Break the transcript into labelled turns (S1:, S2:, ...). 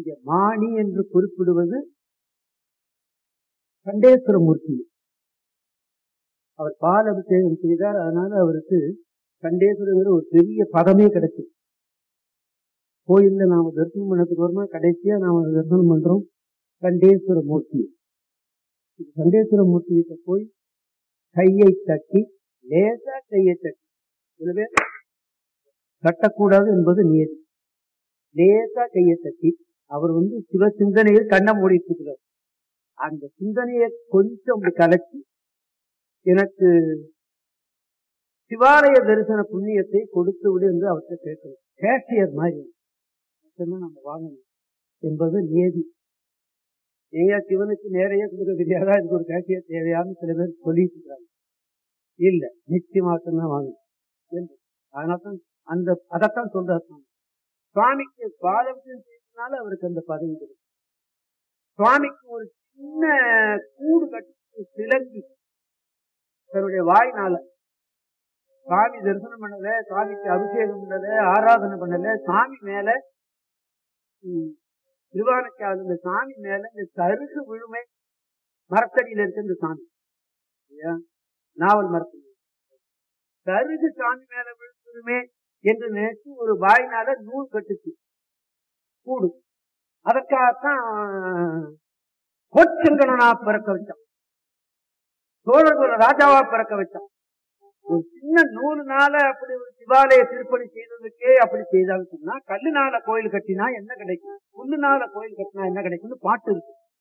S1: இங்க மாணி என்று குறிப்பிடுவது கண்டேஸ்வரமூர்த்தி அவர் பால் அபிஷேகம் செய்தார் அதனால அவருக்கு கண்டேஸ்வரங்கிற ஒரு பெரிய பதமே கிடைச்சு கோயில்ல நாம தரிசனம் பண்ணதுக்கு வருமா கடைசியா நாம தரிசனம் பண்றோம் கண்டேஸ்வர மூர்த்தி கண்டேஸ்வர மூர்த்தி கிட்ட போய் கையை தட்டி லேசா கையை தட்டி சில பேர் தட்டக்கூடாது என்பது நியதி லேசா கையை தட்டி அவர் வந்து சிவ சிந்தனையில் கண்ணை மூடிட்டு இருக்கிறார் அந்த சிந்தனையை கொஞ்சம் அப்படி கலக்கி எனக்கு சிவாலய தரிசன புண்ணியத்தை கொடுத்து விடு என்று அவர்கிட்ட கேட்கணும் கேஷியர் மாதிரி மட்டும்தான் நம்ம வாங்கணும் என்பது நியதி ஏயா சிவனுக்கு நேரையே கொடுக்க தெரியாதா இதுக்கு ஒரு கேஷியர் தேவையான்னு சில பேர் சொல்லிட்டு இருக்காங்க இல்ல நிச்சயமாக தான் வாங்கணும் என்று. அதனால்தான் அந்த அதைத்தான் சொல்றாரு சுவாமி. சுவாமிக்கு பாதம் செய்தனால அவருக்கு அந்த பதவி கிடைக்கும் சுவாமிக்கு ஒரு சின்ன கூடு கட்டி சிலங்கி தன்னுடைய வாய்னால சாமி தரிசனம் பண்ணல சாமிக்கு அபிஷேகம் பண்ணல ஆராதனை பண்ணல சாமி மேல ம், திருவானைக்கால் இந்த சாமி மேல இந்த தருகு விழுமை மரத்தடியில இருக்கு இந்த சாமி இல்லையா? நாவல் மரத்தடி தருகு சாமி மேல விழுந்துருமே என்று நினைச்சு ஒரு வாயினால நூல் கட்டுச்சு கூடு அதற்காகத்தான் கோச்சங்கனா பிறக்க வச்சான் சோழர்குல ராஜாவா பிறக்க வச்சான் ஒரு சின்ன நூலுனால அப்படி ஒரு சிவாலய திருப்பணி செய்ததுக்கே அப்படி செய்தான்னு சொன்னா கல்லுனால கோயில் கட்டினா என்ன கிடைக்கும் புல்லுனால கோயில் கட்டினா என்ன கிடைக்கும்னு பாட்டு இருக்கு